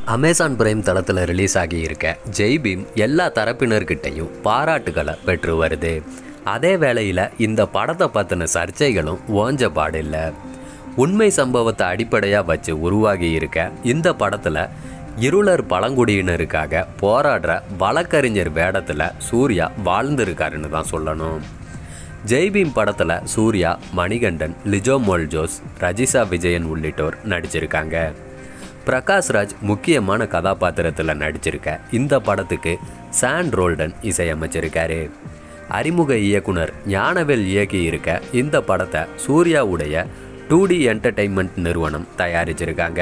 Amazon Prime தளத்தில் release ஆகியிருக்க ஜெய் பீம் எல்லா தரப்பினர்கிட்டையும் பாராட்டுகளை பெற்று வருது அதே வேளையில் இந்த படத்தை பற்றின சர்ச்சைகளும் ஓஞ்ச பாடில்லை உண்மை சம்பவத்தை அடிப்படையாக வச்சு உருவாகி இருக்க இந்த படத்தில் இருளர் பழங்குடியினருக்காக போராடுற வழக்கறிஞர் வேடத்தில் சூர்யா வாழ்ந்திருக்காருன்னு தான் சொல்லணும் ஜெய்பீம் படத்தில் சூர்யா மணிகண்டன் லிஜோ மோல்ஜோஸ் ரஜிசா விஜயன் உள்ளிட்டோர் நடிச்சிருக்காங்க பிரகாஷ்ராஜ் முக்கியமான கதாபாத்திரத்தில் நடிச்சிருக்க இந்த படத்துக்கு சாண்ட் ரோல்டன் இசையமைச்சிருக்காரு அறிமுக இயக்குனர் ஞானவேல் இயக்கி இருக்க இந்த படத்தை சூர்யாவுடைய டூ டி என்டர்டெயின்மெண்ட் நிறுவனம் தயாரிச்சிருக்காங்க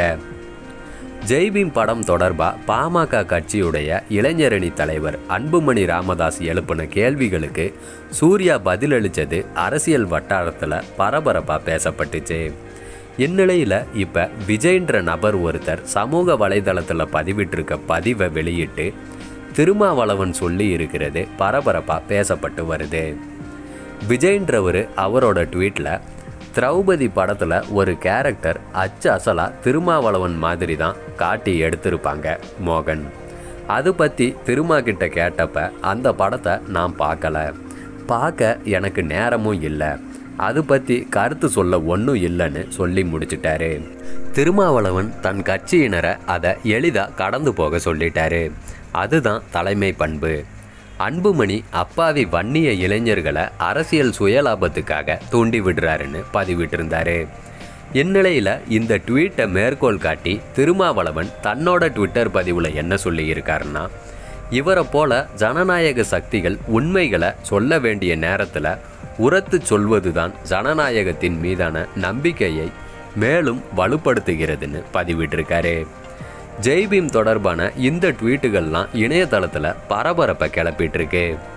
ஜெய்பீம் படம் தொடர்பாக பாமக கட்சியுடைய இளைஞரணி தலைவர் அன்புமணி ராமதாஸ் எழுப்பின கேள்விகளுக்கு சூர்யா பதிலளித்தது அரசியல் வட்டாரத்தில் பரபரப்பாக பேசப்பட்டுச்சு இந்நிலையில் இப்போ விஜய்ன்ற நபர் ஒருத்தர் சமூக வலைதளத்தில் பதிவிட்டிருக்க பதிவை வெளியிட்டு திருமாவளவன் சொல்லி இருக்கிறது பரபரப்பாக பேசப்பட்டு வருது விஜய்ன்றவர் அவரோட ட்வீட்டில் திரௌபதி படத்தில் ஒரு கேரக்டர் அச்சு அசலாக திருமாவளவன் மாதிரி தான் காட்டி எடுத்திருப்பாங்க மோகன் அது பற்றி திருமா கிட்ட கேட்டப்ப அந்த படத்தை நான் பார்க்கல பார்க்க எனக்கு நேரமும் இல்லை அது பற்றி கருத்து சொல்ல ஒன்றும் இல்லைன்னு சொல்லி முடிச்சிட்டாரு திருமாவளவன் தன் கட்சியினரை அதை எளிதாக கடந்து போக சொல்லிட்டாரு அதுதான் தலைமை பண்பு அன்புமணி அப்பாவி வன்னிய இளைஞர்களை அரசியல் சுயலாபத்துக்காக தூண்டி விடுறாருன்னு பதிவிட்டிருந்தாரு இந்நிலையில் இந்த ட்வீட்டை மேற்கோள் காட்டி திருமாவளவன் தன்னோட ட்விட்டர் பதிவில் என்ன சொல்லியிருக்காருன்னா இவரை போல ஜனநாயக சக்திகள் உண்மைகளை சொல்ல வேண்டிய நேரத்தில் உரத்து சொல்வதுதான் ஜனநாயகத்தின் மீதான நம்பிக்கையை மேலும் வலுப்படுத்துகிறதுன்னு பதிவிட்டிருக்காரு ஜெய்பீம் தொடர்பான இந்த ட்வீட்டுகள்லாம் இணையதளத்தில் பரபரப்பை கிளப்பிட்டு இருக்கு